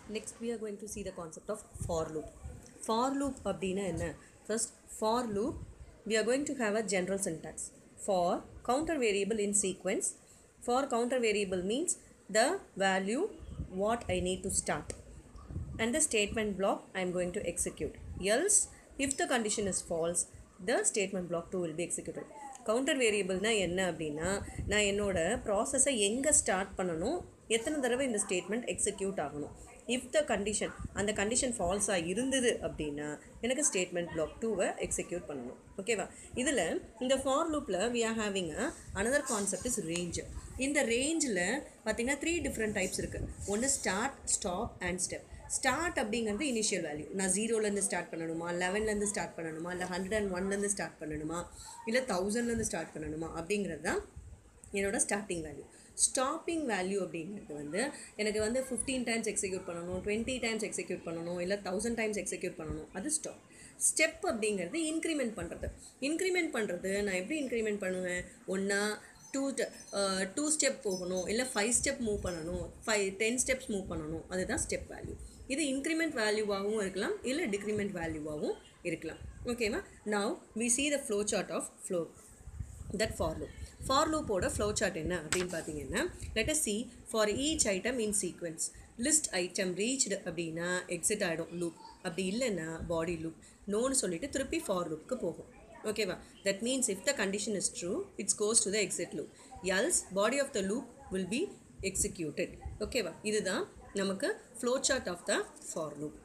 next we are going to see the concept of for loop for loop அப்படின்னா என்ன first for loop we are going to have a general syntax for counter variable in sequence for counter variable means the value what I need to start and the statement block I am going to execute else if the condition is false the statement block 2 will be executed counter வேரியபிள்னா என்ன அப்படின்னா நான் என்னோட ப்ராசஸை எங்கே start பண்ணணும் எத்தனை தடவை இந்த ஸ்டேட்மெண்ட் எக்ஸிக்யூட் ஆகணும் இஃப் த கண்டிஷன் அந்த கண்டிஷன் ஃபால்ஸாக இருந்தது அப்படின்னா எனக்கு ஸ்டேட்மெண்ட் பிளாக் டூவை எக்ஸிக்யூட் பண்ணணும் ஓகேவா இதில் இந்த ஃபார் லூப்பில் we are having a another concept is range இந்த ரேஞ்சில் பார்த்தீங்கன்னா த்ரீ டிஃப்ரெண்ட் டைப்ஸ் இருக்குது ஒன்று start stop and step start அப்படிங்கிறது இனிஷியல் வேல்யூ நான் ஜீரோலேருந்து ஸ்டார்ட் பண்ணணுமா லெவன்லேருந்து ஸ்டார்ட் பண்ணணுமா இல்லை ஹண்ட்ரட் அண்ட் ஒன்லேருந்து ஸ்டார்ட் பண்ணணுமா இல்லை தௌசண்ட்லேருந்து ஸ்டார்ட் பண்ணணுமா அப்படிங்கிறது தான் என்னோட ஸ்டார்டிங் வேல்யூ ஸ்டாப்பிங் வேல்யூ அப்படிங்கிறது வந்து எனக்கு வந்து ஃபிஃப்டீன் டைம்ஸ் எக்ஸிக்யூட் பண்ணணும் டுவெண்ட்டி டைம்ஸ் எக்ஸிக்யூட் பண்ணணும் இல்லை தௌசண்ட் டைம்ஸ் எக்ஸிக்யூட் பண்ணணும் அது ஸ்டாப் ஸ்டெப் அப்படிங்கிறது இன்க்ரிமெண்ட் பண்ணுறது இன்க்ரிமெண்ட் பண்ணுறது நான் எப்படி இன்க்ரிமெண்ட் பண்ணுவேன் ஒன்றா டூ டூ ஸ்டெப் போகணும் இல்லை ஃபைவ் ஸ்டெப் மூவ் பண்ணணும் ஃபைவ் டென் ஸ்டெப்ஸ் மூவ் பண்ணணும் அதுதான் ஸ்டெப் வேல்யூ இது இன்க்ரிமெண்ட் வேல்யூவாகவும் இருக்கலாம் இல்லை டிக்ரிமெண்ட் வேல்யூவாகவும் இருக்கலாம் ஓகேவா now we see the flow chart of flow that for loop for லூப்போட ஃப்ளோ சார்ட் என்ன அப்படின்னு பார்த்தீங்கன்னா let us see for each item in sequence list item reached அப்படின்னா எக்ஸிட் ஆகிடும் லூப் அப்படி இல்லைன்னா பாடி லூப் நோன்னு சொல்லிட்டு திருப்பி ஃபார் லூப்க்கு போகும் ஓகேவா that means if the condition is true it's goes to the exit loop else body of the loop will be executed ஓகேவா இதுதான் நமக்கு flow chart of the for loop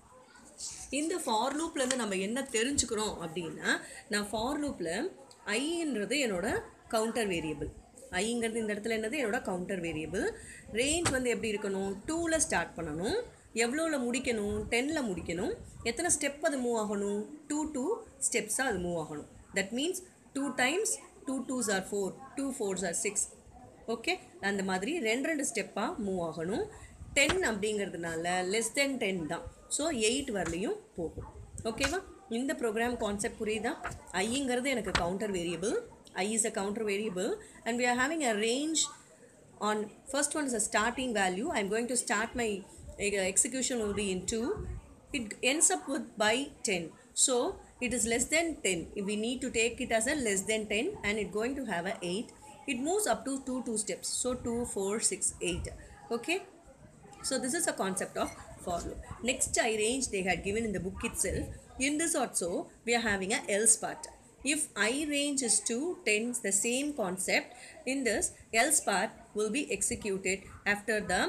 இந்த ஃபார் லூப்லேருந்து நம்ம என்ன தெரிஞ்சுக்கிறோம் அப்படின்னா நான் ஃபார் லூப்பில் ஐன்றது என்னோட கவுண்டர் வேரியபிள் ஐங்கிறது இந்த இடத்துல என்னது என்னோட கவுண்டர் வேரியபிள் ரேஞ்ச் வந்து எப்படி இருக்கணும் டூவில் ஸ்டார்ட் பண்ணணும் எவ்வளோவில் முடிக்கணும் டென்னில் முடிக்கணும் எத்தனை ஸ்டெப் அது மூவ் ஆகணும் டூ டூ ஸ்டெப்ஸாக அது மூவ் ஆகணும் that means two times two twos are four two fours are six okay அந்த மாதிரி ரெண்டு ரெண்டு ஸ்டெப்பாக மூவ் ஆகணும் டென் அப்படிங்கிறதுனால லெஸ் தென் டென் தான் ஸோ எயிட் வரலையும் போகும் ஓகேவா இந்த ப்ரோக்ராம் கான்செப்ட் புரியுதா ஐங்கிறது எனக்கு counter variable I is a counter variable and we are having a range on first one is a starting value i'm going to start my uh, execution will be in 2 it ends up with by 10 so it is less than 10 we need to take it as a less than 10 and it going to have a 8 it moves up to 2 2 steps so 2 4 6 8 okay so this is a concept of for loop next i range they had given in the book itself in this also we are having a else part if i range is to 10 the same concept in this else part will be executed after the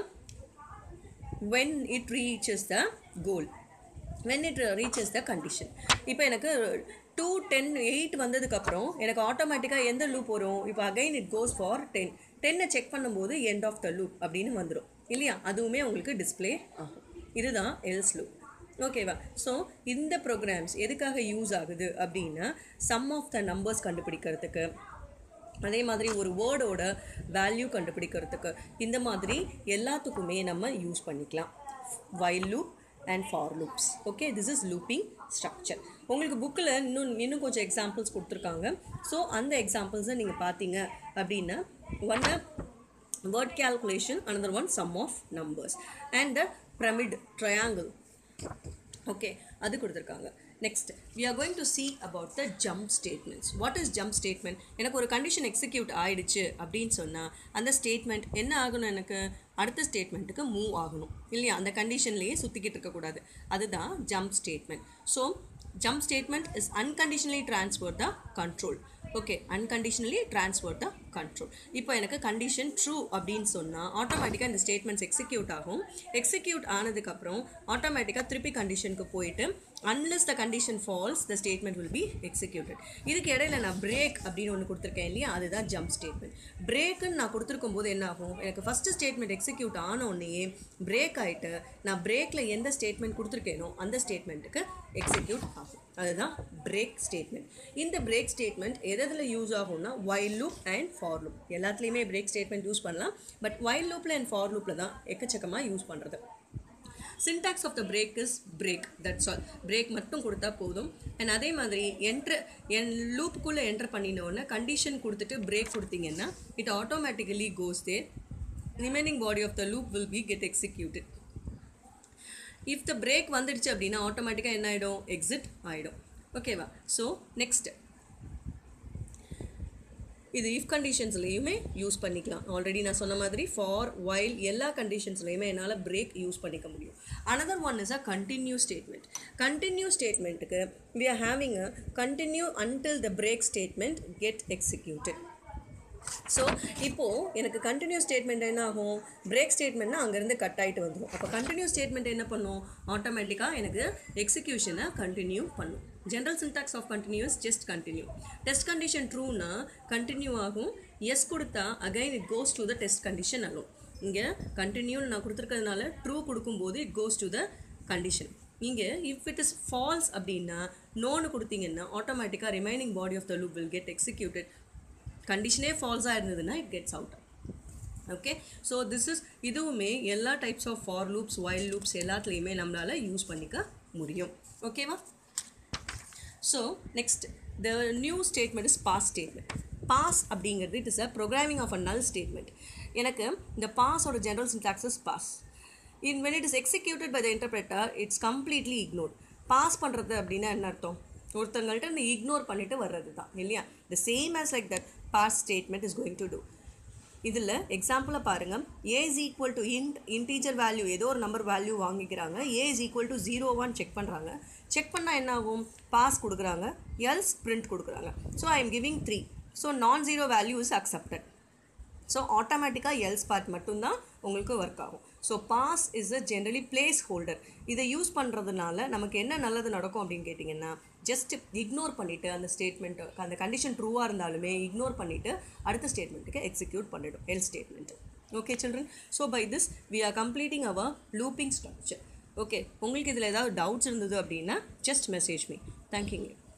when it reaches the goal when it reaches the condition இப்போ எனக்கு two ten eight வந்ததுக்கப்புறம் எனக்கு ஆட்டோமேட்டிக்காக எந்த loop வரும் இப்போ again it goes for ten டென்னை check பண்ணும்போது எண்ட் ஆஃப் த லூப் அப்படின்னு வந்துடும் இல்லையா அதுவுமே உங்களுக்கு டிஸ்ப்ளே ஆகும் இதுதான் எல்ஸ் லூப் ஓகேவா ஸோ இந்த ப்ரோக்ராம்ஸ் எதுக்காக யூஸ் ஆகுது அப்படின்னா சம் ஆஃப் த நம்பர்ஸ் கண்டுபிடிக்கிறதுக்கு அதே மாதிரி ஒரு வேர்டோட வேல்யூ கண்டுபிடிக்கிறதுக்கு இந்த மாதிரி எல்லாத்துக்குமே நம்ம யூஸ் பண்ணிக்கலாம் while loop and for loops okay this is looping structure உங்களுக்கு புக்கில் இன்னும் இன்னும் கொஞ்சம் எக்ஸாம்பிள்ஸ் கொடுத்துருக்காங்க ஸோ அந்த எக்ஸாம்பிள்ஸை நீங்கள் பார்த்தீங்க அப்படின்னா ஒன்று word calculation another one sum of numbers and the pyramid triangle okay அது கொடுத்துருக்காங்க next we are going to see about the jump statements what is jump statement எனக்கு ஒரு கண்டிஷன் எக்ஸிக்யூட் ஆயிடுச்சு அப்படின்னு சொன்னால் அந்த ஸ்டேட்மெண்ட் என்ன ஆகணும் எனக்கு அடுத்த ஸ்டேட்மெண்ட்டுக்கு மூவ் ஆகணும் இல்லையா அந்த கண்டிஷன்லேயே சுற்றிக்கிட்டு இருக்கக்கூடாது அதுதான் jump statement so jump statement is unconditionally transfer the control okay unconditionally transfer the control இப்போ எனக்கு கண்டிஷன் ட்ரூ அப்படின்னு சொன்னால் ஆட்டோமேட்டிக்காக இந்த ஸ்டேட்மெண்ட்ஸ் எக்ஸிக்யூட் ஆகும் எக்ஸிக்யூட் ஆனதுக்கப்புறம் ஆட்டோமேட்டிக்காக திருப்பி கண்டிஷனுக்கு போயிட்டு unless the condition false the statement will be executed இதுக்கு இடையில நான் பிரேக் அப்படின்னு ஒன்று கொடுத்துருக்கேன் இல்லையா அதுதான் ஜம்ப் ஸ்டேட்மெண்ட் பிரேக்குன்னு நான் கொடுத்துருக்கும் போது என்ன ஆகும் எனக்கு ஃபஸ்ட்டு ஸ்டேட்மெண்ட் எக்ஸிக்யூட் ஆன உடனேயே பிரேக் ஆகிட்டு நான் பிரேக்கில் எந்த ஸ்டேட்மெண்ட் கொடுத்துருக்கேனோ அந்த ஸ்டேட்மெண்ட்டுக்கு எக்ஸிக்யூட் ஆகும் அதுதான் பிரேக் ஸ்டேட்மெண்ட் இந்த பிரேக் ஸ்டேட்மெண்ட் எதில் யூஸ் ஆகும்னா while loop and for loop எல்லாத்துலேயுமே பிரேக் ஸ்டேட்மெண்ட் யூஸ் பண்ணலாம் பட் வைல் லூப்பில் அண்ட் ஃபார் லூப்பில் தான் எக்கச்சக்கமாக யூஸ் பண்ணுறது syntax of the break is break that's all break மட்டும் கொடுத்தா போதும் அண்ட் அதே மாதிரி என்ட்ரு என் லூப்புக்குள்ளே என்டர் பண்ணினோடனே கண்டிஷன் கொடுத்துட்டு பிரேக் கொடுத்தீங்கன்னா it automatically goes there remaining body of the loop will be get executed if the break வந்துடுச்சு அப்படின்னா ஆட்டோமேட்டிக்காக என்ன ஆகிடும் எக்ஸிட் ஆகிடும் ஓகேவா ஸோ நெக்ஸ்ட் இது இஃப் கண்டிஷன்ஸ்லையுமே யூஸ் பண்ணிக்கலாம் ஆல்ரெடி நான் சொன்ன மாதிரி ஃபார் வைல் எல்லா கண்டிஷன்ஸ்லையுமே என்னால் பிரேக் யூஸ் பண்ணிக்க முடியும் another one is a continue statement continue ஸ்டேட்மெண்ட்டுக்கு we are having a continue until the break statement get executed so இப்போது எனக்கு கண்டினியூஸ் ஸ்டேட்மெண்ட் என்ன ஆகும் பிரேக் ஸ்டேட்மெண்ட்னா அங்கேருந்து கட் ஆகிட்டு வந்துடும் அப்போ கண்டினியூஸ் ஸ்டேட்மெண்ட் என்ன பண்ணும் ஆட்டோமேட்டிக்காக எனக்கு எக்ஸிக்யூஷனை கண்டினியூ பண்ணும் general syntax of continues just continue test condition ட்ரூனா கண்டினியூ ஆகும் எஸ் கொடுத்தா again it goes to the test condition ஆகும் இங்கே கண்டினியூன்னு நான் கொடுத்துருக்கிறதுனால ட்ரூ கொடுக்கும்போது it goes to the condition இங்கே இஃப் இட் இஸ் ஃபால்ஸ் அப்படின்னா நோன்னு கொடுத்தீங்கன்னா ஆட்டோமேட்டிக்காக remaining body of the loop will get executed கண்டிஷனே ஃபால்ஸாக இருந்ததுன்னா it gets out okay so this is இதுவுமே எல்லா types of for loops while loops எல்லாத்துலேயுமே நம்மளால் யூஸ் பண்ணிக்க முடியும் ஓகேவா so next the new statement is pass statement pass அப்படிங்கிறது it is a programming of a null statement எனக்கு இந்த பாஸோட general syntax is pass in when it is executed by the interpreter it's completely ignored pass பண்ணுறது அப்படின்னா என்ன அர்த்தம் ஒருத்தங்கள்ட்ட இந்த ignore பண்ணிட்டு வர்றது தான் இல்லையா the same as like that pass statement is going to do இதில் எக்ஸாம்பிளை பாருங்கள் A is equal to int integer value ஏதோ ஒரு நம்பர் வேல்யூ வாங்கிக்கிறாங்க ஏ இஸ் ஈக்குவல் டு ஜீரோவான்னு செக் பண்ணுறாங்க செக் பண்ணால் என்ன ஆகும் பாஸ் கொடுக்குறாங்க எல்ஸ் பிரிண்ட் கொடுக்குறாங்க so I am giving three so நான் zero value is accepted so ஆட்டோமேட்டிக்காக எல்ஸ் பார்ட் மட்டும்தான் உங்களுக்கு ஒர்க் ஆகும் so pass is a generally place placeholder இதை யூஸ் பண்ணுறதுனால நமக்கு என்ன நல்லது நடக்கும் அப்படின்னு கேட்டிங்கன்னா ஜஸ்ட் இக்னோர் பண்ணிவிட்டு அந்த ஸ்டேட்மெண்ட்டு அந்த கண்டிஷன் ட்ரூவாக இருந்தாலுமே இக்னோர் பண்ணிவிட்டு அடுத்த ஸ்டேட்மெண்ட்டுக்கு எக்ஸிக்யூட் பண்ணிடும் எல் statement okay children so by this we are completing our looping structure okay உங்களுக்கு இதில் ஏதாவது டவுட்ஸ் இருந்தது அப்படின்னா ஜஸ்ட் மெசேஜ் மீ தேங்க்யூங்க